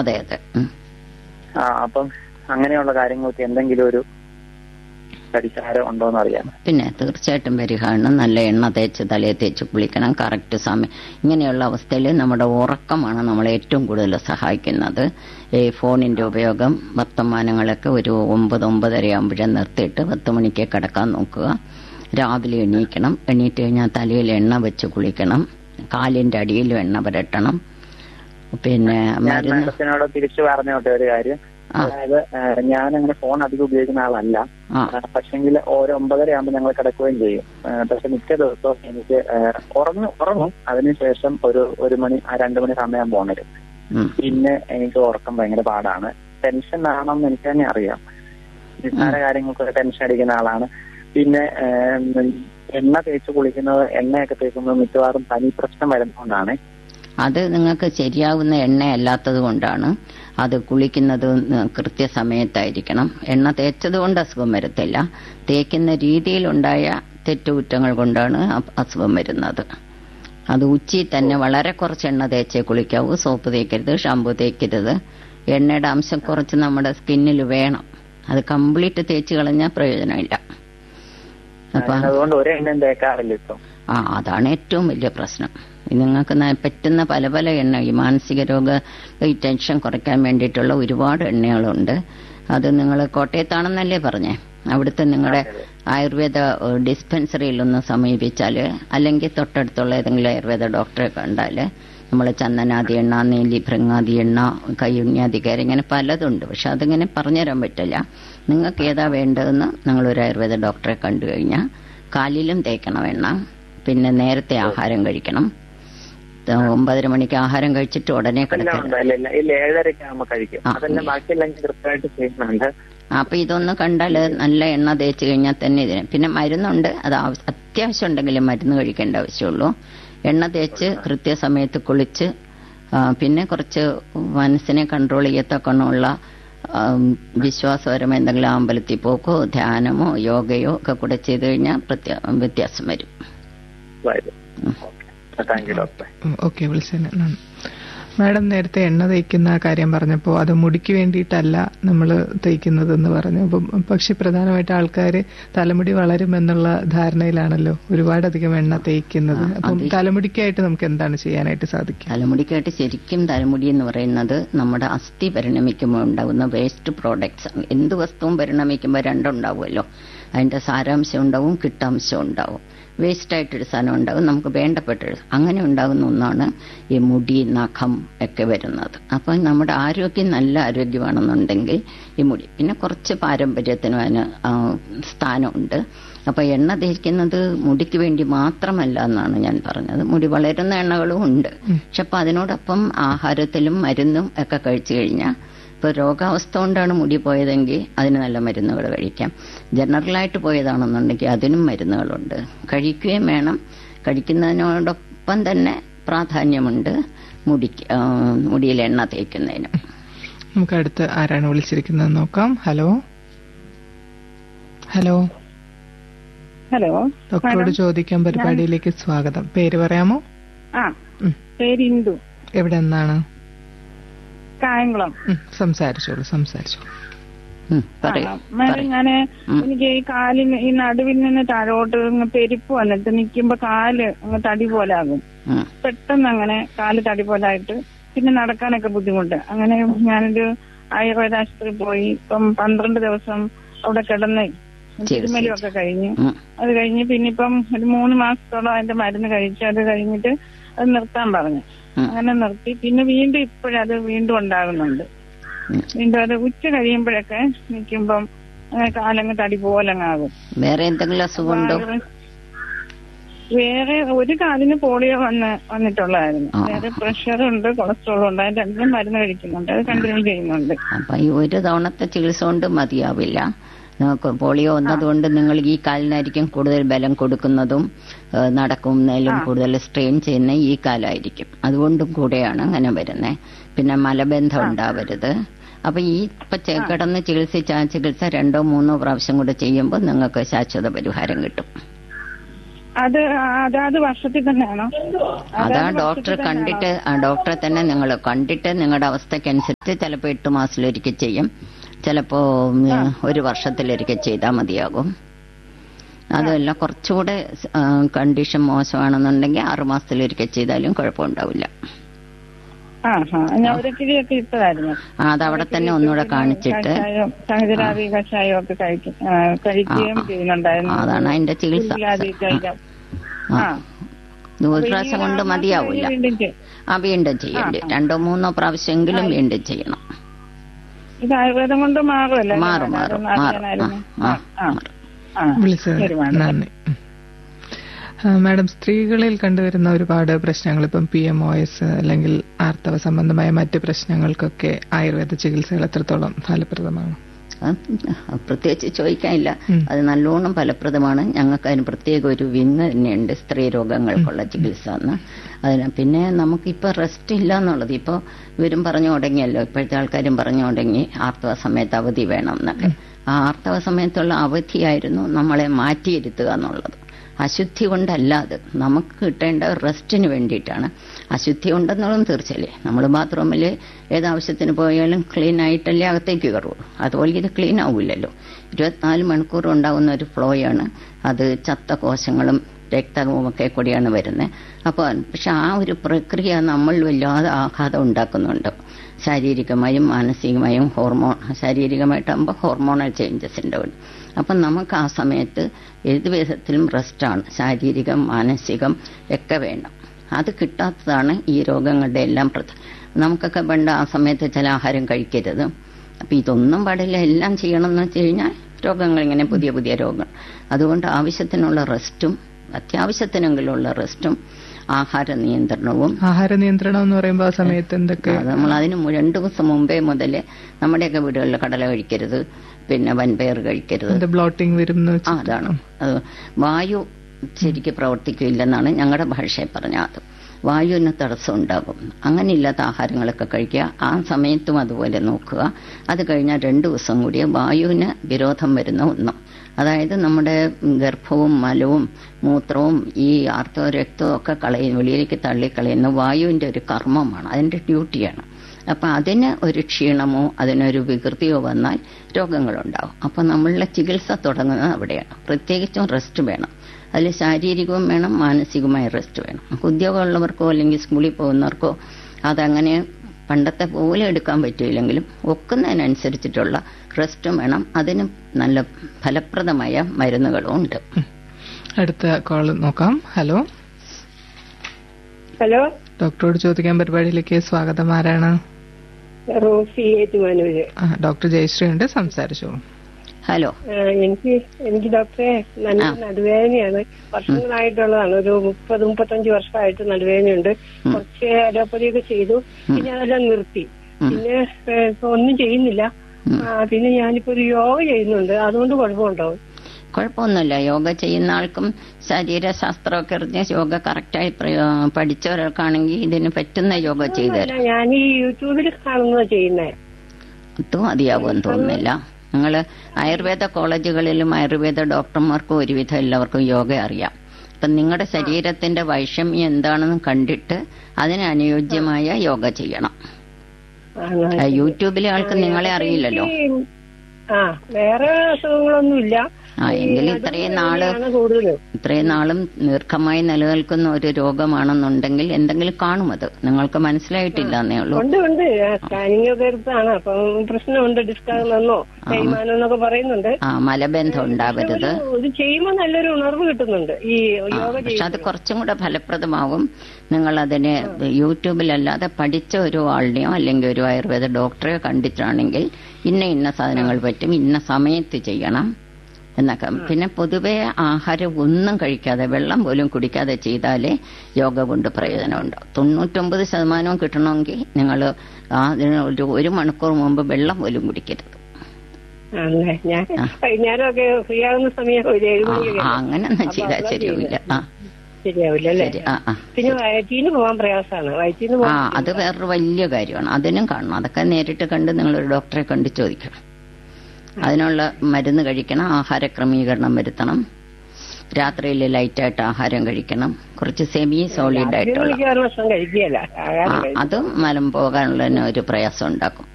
അതെ അതെ ഉം. ആ അപ്പം അങ്ങനെയുള്ള കാര്യങ്ങൾക്ക് എന്തെങ്കിലും ഒരു പരിഹാരം ഉണ്ടോ എന്ന് അറിയാം പിന്നെ തീർച്ചയായിട്ടും വരികയാണ് നല്ല എണ്ണ തേച്ച് തലയെ തേച്ച് കുളിക്കണം കറക്റ്റ് സമയം ഇങ്ങനെയുള്ള അവസ്ഥയിൽ നമ്മുടെ ഉറക്കമാണ് നമ്മളെ ഏറ്റവും കൂടുതൽ സഹായിക്കുന്നത് ഈ ഫോണിന്റെ ഉപയോഗം വർത്തമാനങ്ങളൊക്കെ ഒരു ഒമ്പത് ഒമ്പതര ആകുമ്പോഴേ നിർത്തിയിട്ട് പത്ത് മണിക്ക് കിടക്കാൻ നോക്കുക രാവിലെ എണീക്കണം എണീറ്റ് കഴിഞ്ഞാൽ തലയിൽ എണ്ണ വെച്ച് കുളിക്കണം കാലിന്റെ അടിയിലും എണ്ണ പുരട്ടണം പിന്നെ ഞാൻ മരുന്ന് മാഡത്തിനോട് തിരിച്ചു പറഞ്ഞോട്ടെ ഒരു കാര്യം ആ. അതായത് ഞാൻ അങ്ങനെ ഫോൺ അധികം ഉപയോഗിക്കുന്ന ആളല്ല ആ പക്ഷെങ്കിൽ ഒരു ഒമ്പതര ആകുമ്പോൾ ഞങ്ങൾ കിടക്കുകയും ചെയ്യും ആ, പക്ഷെ മിക്ക ദിവസവും എനിക്ക് ആ, ഉറങ്ങും ഉറങ്ങും അതിനുശേഷം ഒരു ഒരു മണി ആ രണ്ട് മണി സമയം പോണരും ഉം. പിന്നെ എനിക്ക് ഉറക്കം ഭയങ്കര പാടാണ് ടെൻഷൻ ആണെന്ന് എനിക്ക് തന്നെ അറിയാം നിസ്സാര കാര്യങ്ങൾക്കൊക്കെ ടെൻഷൻ അടിക്കുന്ന ആളാണ് പിന്നെ ആ, എണ്ണ തേച്ച് കുളിക്കുന്നത് എണ്ണയൊക്കെ തേക്കുന്നത് മിക്കവാറും പനി പ്രശ്നം വരുന്നതുകൊണ്ടാണ് അത് നിങ്ങൾക്ക് ശരിയാവുന്ന എണ്ണയല്ലാത്തത് കൊണ്ടാണ് അത് കുളിക്കുന്നത് കൃത്യസമയത്തായിരിക്കണം എണ്ണ തേച്ചത് കൊണ്ട് അസുഖം വരത്തില്ല തേക്കുന്ന രീതിയിലുണ്ടായ തെറ്റുകുറ്റങ്ങൾ കൊണ്ടാണ് അ- അസുഖം വരുന്നത് അത് ഉച്ചയിൽ തന്നെ വളരെ കുറച്ച് എണ്ണ തേച്ചേ കുളിക്കാവൂ സോപ്പ് തേക്കരുത് ഷാമ്പു തേക്കരുത് എണ്ണയുടെ അംശം കുറച്ച് നമ്മുടെ സ്കിന്നിൽ വേണം അത് കംപ്ലീറ്റ് തേച്ച് കളഞ്ഞാൽ പ്രയോജനമില്ല അപ്പൊ ഞാൻ അതുകൊണ്ട് ഒരു എണ്ണയും തേക്കാറില്ല ഇപ്പം ആ അതാണ് ഏറ്റവും വലിയ പ്രശ്നം ഇത് നിങ്ങൾക്ക് ന- പറ്റുന്ന പല പല എണ്ണ ഈ മാനസിക രോഗ ഈ ടെൻഷൻ കുറയ്ക്കാൻ വേണ്ടിയിട്ടുള്ള ഒരുപാട് എണ്ണകളുണ്ട് അത് നിങ്ങൾ കോട്ടയത്താണെന്നല്ലേ പറഞ്ഞേ അവിടുത്തെ നിങ്ങളുടെ ആയുർവേദ ഏഹ്, ഡിസ്പെൻസറിയിൽ ഒന്ന് സമീപിച്ചാൽ അല്ലെങ്കിൽ തൊട്ടടുത്തുള്ള ഏതെങ്കിലും ആയുർവേദ ഡോക്ടറെ കണ്ടാൽ നമ്മൾ ചന്ദനാദി എണ്ണ നീലി ഭൃങ്ങാദി എണ്ണ കയ്യുണ്യാധികാരി ഇങ്ങനെ പലതുണ്ട് പക്ഷെ അതിങ്ങനെ പറഞ്ഞുതരാൻ പറ്റില്ല നിങ്ങൾക്ക് ഏതാ വേണ്ടതെന്ന് നിങ്ങളൊരു ആയുർവേദ ഡോക്ടറെ കണ്ടു കഴിഞ്ഞാൽ കാലിലും തേക്കണം എണ്ണ പിന്നെ നേരത്തെ ആഹാരം കഴിക്കണം ത- ഒമ്പതര മണിക്ക് ആഹാരം കഴിച്ചിട്ട് ഉടനെ എല്ലാം കിടക്കരുത് ഉണ്ട് ഇല്ല ഇല്ല ഏഴരയ്ക്ക് ആകുമ്പോൾ കഴിക്കും ആ. അതെല്ലാം ബാക്കിയെല്ലാം ഞാൻ കൃത്യമായിട്ട് ചെയ്യുന്നുണ്ട് അപ്പൊ ഇതൊന്ന് കണ്ടാൽ നല്ല എണ്ണ തേച്ച് കഴിഞ്ഞാൽ തന്നെ ഇതിന് പിന്നെ മരുന്നുണ്ട് അത് ആവ- അത്യാവശ്യം ഉണ്ടെങ്കിലും മരുന്ന് കഴിക്കേണ്ട ആവശ്യമുള്ളൂ എണ്ണ തേച്ച് കൃത്യസമയത്ത് കുളിച്ച് ആ, പിന്നെ കുറച്ച് മനസ്സിനെ കൺട്രോൾ ചെയ്യത്തക്കണമുള്ള ആം, വിശ്വാസപരമായ എന്തെങ്കിലും അമ്പലത്തിൽ പോക്കോ ധ്യാനമോ യോഗയോ ഒക്കെ കൂടെ ചെയ്തു കഴിഞ്ഞാൽ പ്രത്യ- വ്യത്യാസം വരും വരും താങ്ക് യു ഡോക്ടർ ഓക്കെ വിളിച്ചതിന് നന്ദി മാഡം നേരത്തെ എണ്ണ തേക്കുന്ന കാര്യം പറഞ്ഞപ്പോൾ അത് മുടിക്ക് വേണ്ടിയിട്ടല്ല നമ്മൾ തേക്കുന്നതെന്ന് പറഞ്ഞു അപ്പം പക്ഷെ പ്രധാനമായിട്ട് ആൾക്കാർ തലമുടി വളരുമെന്നുള്ള ധാരണയിലാണല്ലോ ഒരുപാടധികം എണ്ണ തേക്കുന്നത് അപ്പം തലമുടിക്കായിട്ട് നമുക്ക് എന്താണ് ചെയ്യാനായിട്ട് സാധിക്കുക തലമുടിക്കായിട്ട് ശരിക്കും തലമുടി എന്ന് പറയുന്നത് നമ്മുടെ അസ്ഥി പരിണമിക്കുമ്പോൾ ഉണ്ടാകുന്ന വേസ്റ്റ് പ്രോഡക്ട്സ് എന്ത് വസ്തുവും പരിണമിക്കുമ്പോൾ രണ്ടുണ്ടാവുമല്ലോ അതിന്റെ സാരാംശം ഉണ്ടാവും കിട്ടാംശം ഉണ്ടാവും വേസ്റ്റ് ആയിട്ടൊരു സാധനം ഉണ്ടാകും നമുക്ക് വേണ്ടപ്പെട്ടൊരു അങ്ങനെ ഉണ്ടാകുന്ന ഒന്നാണ് ഈ മുടി നഖം ഒക്കെ വരുന്നത് അപ്പം നമ്മുടെ ആരോഗ്യം നല്ല ആരോഗ്യമാണെന്നുണ്ടെങ്കിൽ ഈ മുടി പിന്നെ കുറച്ച് പാരമ്പര്യത്തിനും അതിന് ആ, സ്ഥാനമുണ്ട് അപ്പൊ എണ്ണ തേക്കുന്നത് മുടിക്ക് വേണ്ടി മാത്രമല്ല എന്നാണ് ഞാൻ പറഞ്ഞത് മുടി വളരുന്ന എണ്ണകളും ഉണ്ട് പക്ഷെ അപ്പൊ അതിനോടൊപ്പം ആഹാരത്തിലും മരുന്നും ഒക്കെ കഴിച്ചു കഴിഞ്ഞാൽ ഇപ്പൊ രോഗാവസ്ഥ കൊണ്ടാണ് മുടി പോയതെങ്കിൽ അതിന് നല്ല മരുന്നുകൾ കഴിക്കാം ജനറലായിട്ട് പോയതാണെന്നുണ്ടെങ്കിൽ അതിനും മരുന്നുകളുണ്ട് കഴിക്കുകയും വേണം കഴിക്കുന്നതിനോടൊപ്പം തന്നെ പ്രാധാന്യമുണ്ട് മുടിക്ക് ആ, മുടിയിൽ എണ്ണ തേക്കുന്നതിനും നമുക്ക് അടുത്ത് ആരാണ് വിളിച്ചിരിക്കുന്നത് നോക്കാം ഹലോ ഹലോ ഹലോ ഡോക്ടറോട് ചോദിക്കാൻ പരിപാടിയിലേക്ക് സ്വാഗതം പേര് പറയാമോ ആ ഉം. പേര് ഇന്ദു എവിടെ നിന്നാണ് കായംകുളം ഉം, സംസാരിച്ചോളൂ സംസാരിച്ചോളൂ ഉം, പറയൂ ആ, മാഡം പറയൂ. ഞാന് ഉം. എനിക്ക് ഈ കാലിന് ഈ നടുവിൽ നിന്ന് താഴോട്ട് ഇങ്ങ് പെരുപ്പ് വന്നിട്ട് നിൽക്കുമ്പോ കാല് അങ്ങ് തടി പോലെ ആകും ഉം, പെട്ടെന്ന് അങ്ങനെ കാല് തടി പോലെ ആയിട്ട് പിന്നെ നടക്കാനൊക്കെ ബുദ്ധിമുട്ട് അങ്ങനെ ഞാനൊരു ആയുർവേദ ആശുപത്രി പോയി ഇപ്പം പന്ത്രണ്ട് ദിവസം അവിടെ കിടന്ന് തിരുമലും ഒക്കെ കഴിഞ്ഞു ഉം. അത് കഴിഞ്ഞ് പിന്നെ ഇപ്പം ഒരു മൂന്ന് മാസത്തോളം അതിന്റെ മരുന്ന് കഴിച്ചു അത് കഴിഞ്ഞിട്ട് അത് നിർത്താൻ പറഞ്ഞു ഉം. അങ്ങനെ നിർത്തി പിന്നെ വീണ്ടും ഇപ്പോഴത് വീണ്ടും ഉണ്ടാകുന്നുണ്ട് ഉം. വീണ്ടും അത് uച്ച കഴിയുമ്പോഴൊക്കെ നിൽക്കുമ്പം അങ്ങനെ കാലങ്ങ് തടി പോലങ്ങാകും വേറെ എന്തെങ്കിലും അസുഖമുണ്ടോ വേറെ ഒരു കാലിന് പോളിയോ വന്ന് വന്നിട്ടുള്ളതായിരുന്നു ആ. വേറെ പ്രഷർ ഉണ്ട് കൊളസ്ട്രോളും ഉണ്ട് അതിന്റെ രണ്ടും മരുന്ന് കഴിക്കുന്നുണ്ട് അത് കണ്ടിന്യൂ ചെയ്യുന്നുണ്ട് അപ്പൊ ഈ ഒരു തവണത്തെ ചികിത്സ കൊണ്ട് മതിയാവില്ല നമുക്ക് പോളിയോ വന്നതുകൊണ്ട് നിങ്ങൾ ഈ കാലിനായിരിക്കും കൂടുതൽ ബലം കൊടുക്കുന്നതും ഏഹ് നടക്കുന്നതിലും കൂടുതൽ സ്ട്രെയിൻ ചെയ്യുന്ന ഈ കാലായിരിക്കും അതുകൊണ്ടും കൂടെയാണ് അങ്ങനെ വരുന്നത് പിന്നെ മലബന്ധം ഉണ്ടാവരുത് അപ്പൊ ഈ ഇപ്പൊ ചെ- കിടന്ന് ചികിത്സിച്ച ആ ചികിത്സ രണ്ടോ മൂന്നോ പ്രാവശ്യം കൂടെ ചെയ്യുമ്പോൾ നിങ്ങൾക്ക് ശാശ്വത പരിഹാരം കിട്ടും അത് അതാത് വർഷത്തിൽ തന്നെയാണോ അതാ അതാത് ഡോക്ടർ വർഷത്തിൽ കണ്ടിട്ട് ആ ഡോക്ടറെ തന്നെ നിങ്ങൾ കണ്ടിട്ട് നിങ്ങളുടെ അവസ്ഥക്കനുസരിച്ച് ചിലപ്പോൾ എട്ട് മാസത്തിലൊരിക്കൽ ചെയ്യും ചിലപ്പോ ഉം, ഒരു വർഷത്തിലൊരിക്കൽ ചെയ്താൽ മതിയാകും അതല്ല കുറച്ചുകൂടെ ആ, കണ്ടീഷൻ മോശമാണെന്നുണ്ടെങ്കിൽ ആറു മാസത്തിലൊരിക്കൽ ചെയ്താലും കുഴപ്പമുണ്ടാവില്ല ആ ഹാ ഞാൻ ഒരു കിഴിയൊക്കെ ഇട്ടതായിരുന്നു ആ, അതവിടെ തന്നെ ഒന്നുകൂടെ കാണിച്ചിട്ട് കഷായം സഹജരാതി കഷായം ഒക്കെ കഴിക്കും ആ, കഴിക്കുകയും ആ, ആ. ചെയ്യുന്നുണ്ടായിരുന്നു അതാണ് അതിന്റെ ചികിത്സ. ഉരുളാതി കഴിക്കാം. ആ. ആ ഒരു പ്രാവശ്യം കൊണ്ട് മതിയാവില്ല വീണ്ടും ചെയ്യും. ആ വീണ്ടും ചെയ്യേണ്ടി വരും. രണ്ടോ മൂന്നോ പ്രാവശ്യമെങ്കിലും വീണ്ടും ചെയ്യണം ഇത് ആയുർവേദം കൊണ്ട് മാറുമല്ലേ മാറും മാറും അതൊന്ന് മാറും അറിയാനായിരുന്നു. ആ, ആ, ആ, ആ. മാറും ആ. വിളിച്ചത് ശരി, മാഡം. നന്ദി ഉം. ആ, മാഡം സ്ത്രീകളിൽ കണ്ടുവരുന്ന ഒരുപാട് പ്രശ്നങ്ങൾ ഇപ്പം പി എം ഒ എസ് അല്ലെങ്കിൽ ആർത്തവ സംബന്ധമായ മറ്റ് പ്രശ്നങ്ങൾക്കൊക്കെ ആയുർവേദ ചികിത്സകൾ എത്രത്തോളം ഫലപ്രദമാണ് അത് പ്രത്യേകിച്ച് ചോദിക്കാനില്ല ഉം. അത് നല്ലോണം ഫലപ്രദമാണ് ഞങ്ങൾക്ക് അതിന് പ്രത്യേക ഒരു വിങ് തന്നെയുണ്ട് സ്ത്രീ രോഗങ്ങൾക്കുള്ള ചികിത്സ എന്ന് അതിന് പിന്നെ നമുക്കിപ്പോൾ റെസ്റ്റ് ഇല്ല എന്നുള്ളത് ഇപ്പോൾ ഇവരും പറഞ്ഞു തുടങ്ങിയല്ലോ ഇപ്പോഴത്തെ ആൾക്കാരും പറഞ്ഞു തുടങ്ങി ആർത്തവ സമയത്ത് അവധി വേണം എന്നൊക്കെ ആ ആർത്തവ സമയത്തുള്ള അവധിയായിരുന്നു നമ്മളെ മാറ്റിയിരുത്തുക എന്നുള്ളത് അശുദ്ധി കൊണ്ടല്ല അത് നമുക്ക് കിട്ടേണ്ട റെസ്റ്റിന് വേണ്ടിയിട്ടാണ് അശുദ്ധി ഉണ്ടെന്നുള്ളതും തീർച്ചയല്ലേ നമ്മൾ ബാത്റൂമിൽ ഏതാവശ്യത്തിന് പോയാലും ക്ലീൻ ആയിട്ടല്ലേ അകത്തേക്ക് കയറുള്ളൂ അതുപോലെ ഇത് ക്ലീൻ ആവില്ലല്ലോ ഇരുപത്തിനാല് മണിക്കൂർ ഉണ്ടാകുന്ന ഒരു ഫ്ലോയാണ് അത് ചത്ത കോശങ്ങളും രക്തവും ഒക്കെ കൂടിയാണ് വരുന്നത് അപ്പോൾ പക്ഷെ ആ ഒരു പ്രക്രിയ നമ്മൾ വല്ലാതെ ആഘാതം ഉണ്ടാക്കുന്നുണ്ട് ശാരീരികമായും മാനസികമായും ഹോർമോൺ ശാരീരികമായിട്ടാകുമ്പോൾ ഹോർമോണൽ ചേഞ്ചസ് ഉണ്ടാവും അപ്പം നമുക്ക് ആ സമയത്ത് ഏത് വിധത്തിലും റെസ്റ്റാണ് ശാരീരികം മാനസികം ഒക്കെ വേണം അത് കിട്ടാത്തതാണ് ഈ രോഗങ്ങളുടെ എല്ലാം പ്രധാന നമുക്കൊക്കെ പണ്ട് ആ സമയത്ത് ചില ആഹാരം കഴിക്കരുത് അപ്പം ഇതൊന്നും പാടില്ല എല്ലാം ചെയ്യണം എന്ന് വെച്ച് കഴിഞ്ഞാൽ രോഗങ്ങൾ ഇങ്ങനെ പുതിയ പുതിയ രോഗങ്ങൾ അതുകൊണ്ട് ആവശ്യത്തിനുള്ള റെസ്റ്റും അത്യാവശ്യത്തിനെങ്കിലുള്ള റെസ്റ്റും ആഹാര നിയന്ത്രണവും ആഹാര നിയന്ത്രണം എന്ന് പറയുമ്പോൾ ആ സമയത്ത് എന്തൊക്കെ അത് നമ്മൾ അതിന് മു- രണ്ടു ദിവസം മുമ്പേ മുതൽ നമ്മുടെയൊക്കെ വീടുകളിൽ കടല കഴിക്കരുത് പിന്നെ വൻപയർ കഴിക്കരുത് എന്ത് ബ്ലോട്ടിംഗ് വരും എന്ന് ആ വെച്ചാൽ അതാണ് അത് വായു ശരിക്ക് പ്രവർത്തിക്കില്ലെന്നാണ് ഞങ്ങളുടെ ഭാഷയിൽ പറഞ്ഞത് വായുവിന് തടസ്സം ഉണ്ടാകും അങ്ങനെയില്ലാത്ത ആഹാരങ്ങളൊക്കെ കഴിക്കുക ആ സമയത്തും അതുപോലെ നോക്കുക അത് കഴിഞ്ഞാൽ രണ്ടു ദിവസം കൂടി വായുവിന് വിരോധം വരുന്ന ഒന്നും അതായത് നമ്മുടെ ഗർഭവും മലവും മൂത്രവും ഈ ആർത്തവ രക്തവും ഒക്കെ കളയും വെളിയിലേക്ക് തള്ളിക്കളയുന്ന വായുവിന്റെ ഒരു കർമ്മമാണ് അതിന്റെ ഡ്യൂട്ടിയാണ് അപ്പൊ അതിന് ഒരു ക്ഷീണമോ അതിനൊരു വികൃതിയോ വന്നാൽ രോഗങ്ങളുണ്ടാവും അപ്പൊ നമ്മളുടെ ചികിത്സ തുടങ്ങുന്നത് അവിടെയാണ് പ്രത്യേകിച്ചും റെസ്റ്റ് വേണം അതിൽ ശാരീരികവും വേണം മാനസികമായ റെസ്റ്റ് വേണം നമുക്ക് ഉദ്യോഗമുള്ളവർക്കോ അല്ലെങ്കിൽ സ്കൂളിൽ പോകുന്നവർക്കോ അതങ്ങനെ പണ്ടത്തെ പോലെ എടുക്കാൻ പറ്റിയില്ലെങ്കിലും ഒക്കുന്നതിനനുസരിച്ചിട്ടുള്ള റെസ്റ്റും വേണം അതിന് നല്ല ഫലപ്രദമായ മരുന്നുകളും ഉണ്ട് അടുത്ത കോൾ നോക്കാം ഹലോ ഹലോ ഡോക്ടറോട് ചോദിക്കാൻ പരിപാടിയിലേക്ക് സ്വാഗതം ആരാണ് റോസി ഏറ്റുമാനൂര് ആ, ഡോക്ടർ ജയശ്രീ ഉണ്ട് സംസാരിച്ചോളൂ ഹലോ ആ, എനിക്ക് എനിക്ക് ഡോക്ടറെ നല്ല ആ. നടുവേദനയാണ് വർഷങ്ങളായിട്ടുള്ളതാണ് ഒരു മുപ്പത് മുപ്പത്തഞ്ച് വർഷമായിട്ട് നടുവേദനയുണ്ട് കുറച്ച് അലോപ്പതിയൊക്കെ ചെയ്തു പിന്നെ അതെല്ലാം നിർത്തി പിന്നെ ഏ, ഇപ്പൊ ഒന്നും ചെയ്യുന്നില്ല ആ, പിന്നെ ഞാനിപ്പോ ഒരു യോഗ ചെയ്യുന്നുണ്ട് അതുകൊണ്ട് കുഴപ്പമുണ്ടാവും കുഴപ്പമൊന്നുമില്ല യോഗ ചെയ്യുന്ന ആൾക്കും ശരീരശാസ്ത്രമൊക്കെ അറിഞ്ഞ് യോഗ കറക്റ്റായി പ്രയോ- പഠിച്ചവർക്കാണെങ്കിൽ ഇതിന് പറ്റുന്ന യോഗ ചെയ്തു തരാം അല്ല, ഞാൻ ഈ യൂട്യൂബിൽ കാണുന്നത് ചെയ്യുന്നേ അതും മതിയാവുമെന്ന് തോന്നുന്നില്ല നിങ്ങൾ ആയുർവേദ കോളേജുകളിലും ആയുർവേദ ഡോക്ടർമാർക്കും ഒരുവിധം എല്ലാവർക്കും യോഗ അറിയാം അപ്പം നിങ്ങളുടെ ശരീരത്തിന്റെ വൈഷമ്യം എന്താണെന്ന് കണ്ടിട്ട് അതിന് അനുയോജ്യമായ യോഗ ചെയ്യണം ആ, ആ, യൂട്യൂബിലെ ആൾക്ക് നിങ്ങളെ അറിയില്ലല്ലോ എനിക്ക് ആ വേറെ അസുഖങ്ങളൊന്നുമില്ല ആ എങ്കിൽ ഇത്രയും നാള് കൂടുതലും ഇത്രയും നാളും ദീർഘമായി നിലനിൽക്കുന്ന ഒരു രോഗമാണെന്നുണ്ടെങ്കിൽ എന്തെങ്കിലും കാണും അത് നിങ്ങൾക്ക് മനസ്സിലായിട്ടില്ല എന്നേ ഉള്ളൂ ഉണ്ട് ഉണ്ട് സ്കാനിങ് ഒക്കെ എടുത്താണ് അപ്പം പ്രശ്നമുണ്ട് ഡിസ്കാകുന്നെന്നോ തേയ്മാനം എന്നൊക്കെ പറയുന്നുണ്ട് ആ മലബന്ധം ഉണ്ടാവരുത് ഒരു- ഇത് ചെയ്യുമ്പോൾ നല്ലൊരു ഉണർവ് കിട്ടുന്നുണ്ട് ഈ യോഗ പക്ഷെ അത് ചെയ്യുമ്പോൾ കുറച്ചും കൂടെ ഫലപ്രദമാവും നിങ്ങൾ അതിനെ യൂട്യൂബിലല്ലാതെ പഠിച്ച ഒരു ആളിനെയോ അല്ലെങ്കിൽ ഒരു ആയുർവേദ ഡോക്ടറെയോ കണ്ടിട്ടാണെങ്കിൽ ഇന്ന ഇന്ന സാധനങ്ങൾ പറ്റും ഇന്ന സമയത്ത് ചെയ്യണം എന്നൊക്കെ പിന്നെ പൊതുവെ ആഹാരം ഒന്നും കഴിക്കാതെ വെള്ളം പോലും കുടിക്കാതെ ചെയ്താലേ യോഗ കൊണ്ട് പ്രയോജനമുണ്ട് തൊണ്ണൂറ്റൊമ്പത് ശതമാനവും കിട്ടണമെങ്കിൽ നിങ്ങൾ അതിന് ഒരു ഒരു മണിക്കൂർ മുമ്പ് വെള്ളം പോലും കുടിക്കരുത് ആണല്ലേ ഞാൻ വൈകുന്നേരമൊക്കെ ഫ്രീ ആകുന്ന സമയം ഒരു ഏഴ് ആ, മണിയൊക്കെ ആ, അങ്ങനൊന്നും അപ്പൊ ചെയ്താൽ അതാ ശരിയാവില്ല ആ ശരിയാവില്ല അല്ലേ ശരി ആ ആ പിന്നെ വയറ്റീന്ന് പോകാൻ പ്രയാസമാണ് വയറ്റീന്ന് ആ പോകാൻ അത് വേറൊരു വലിയ കാര്യമാണ് അതിനും കാണണം അതൊക്കെ നേരിട്ട് കണ്ട് നിങ്ങളൊരു ഡോക്ടറെ കണ്ട് ചോദിക്കണം അതിനുള്ള മരുന്ന് കഴിക്കണം ആഹാര ക്രമീകരണം വരുത്തണം രാത്രിയിൽ ലൈറ്റായിട്ട് ആഹാരം കഴിക്കണം കുറച്ച് സെമി സോളിഡ് ആയിട്ടുള്ള മിക്കവാറും ഭക്ഷണം കഴിക്കുകയല്ല ആ, ആഹാരം കഴിക്കും അതും മലം പോകാനുള്ള തന്നെ ഒരു പ്രയാസം ഉണ്ടാക്കും